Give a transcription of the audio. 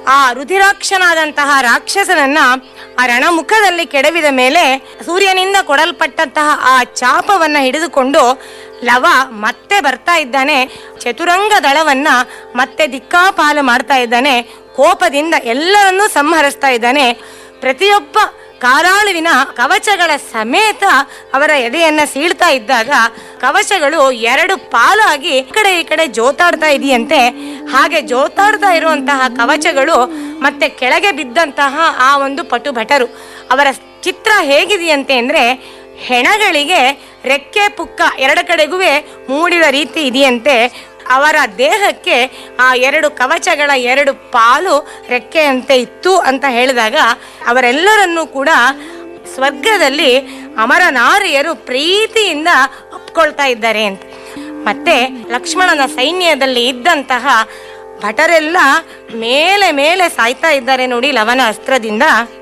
ಆ ರುಧಿರಾಕ್ಷನಾದಂತಹ ರಾಕ್ಷಸನನ್ನ ಆ ರಣಮುಖದಲ್ಲಿ ಕೆಡವಿದ ಮೇಲೆ ಸೂರ್ಯನಿಂದ ಕೊಡಲ್ಪಟ್ಟಂತಹ ಆ ಚಾಪವನ್ನ ಹಿಡಿದುಕೊಂಡು ಲವ ಮತ್ತೆ ಬರ್ತಾ ಇದ್ದಾನೆ ಚತುರಂಗ ದಳವನ್ನ ಮತ್ತೆ ದಿಕ್ಕಾಪಾಲು ಮಾಡ್ತಾ ಇದ್ದಾನೆ ಕೋಪದಿಂದ ಎಲ್ಲರನ್ನೂ ಸಂಹರಿಸ್ತಾ ಇದ್ದಾನೆ ಪ್ರತಿಯೊಬ್ಬ ಕಾರಾಳುವಿನ ಕವಚಗಳ ಸಮೇತ ಅವರ ಎದೆಯನ್ನ ಸೀಳ್ತಾ ಇದ್ದಾಗ ಕವಚಗಳು ಎರಡು ಪಾಲಾಗಿ ಈ ಕಡೆ ಈ ಕಡೆ ಜೋತಾಡ್ತಾ ಇದೆಯಂತೆ ಹಾಗೆ ಜೋತಾಡ್ತಾ ಇರುವಂತಹ ಕವಚಗಳು ಮತ್ತೆ ಕೆಳಗೆ ಬಿದ್ದಂತಹ ಆ ಒಂದು ಪಟು ಭಟರು ಅವರ ಚಿತ್ರ ಹೇಗಿದೆಯಂತೆ ಅಂದ್ರೆ ಹೆಣಗಳಿಗೆ ರೆಕ್ಕೆ ಪುಕ್ಕ ಎರಡು ಕಡೆಗೂ ಮೂಡಿದ ರೀತಿ ಇದೆಯಂತೆ ಅವರ ದೇಹಕ್ಕೆ ಆ ಎರಡು ಕವಚಗಳ ಎರಡು ಪಾಲು ರೆಕ್ಕೆಯಂತೆ ಇತ್ತು ಅಂತ ಹೇಳಿದಾಗ ಅವರೆಲ್ಲರನ್ನೂ ಕೂಡ ಸ್ವರ್ಗದಲ್ಲಿ ಅಮರ ನಾರಿಯರು ಪ್ರೀತಿಯಿಂದ ಒಪ್ಕೊಳ್ತಾ ಇದ್ದಾರೆ ಅಂತ ಮತ್ತೆ ಲಕ್ಷ್ಮಣನ ಸೈನ್ಯದಲ್ಲಿ ಇದ್ದಂತಹ ಭಟರೆಲ್ಲ ಮೇಲೆ ಮೇಲೆ ಸಾಯ್ತಾ ಇದ್ದಾರೆ ನೋಡಿ ಲವನ ಅಸ್ತ್ರದಿಂದ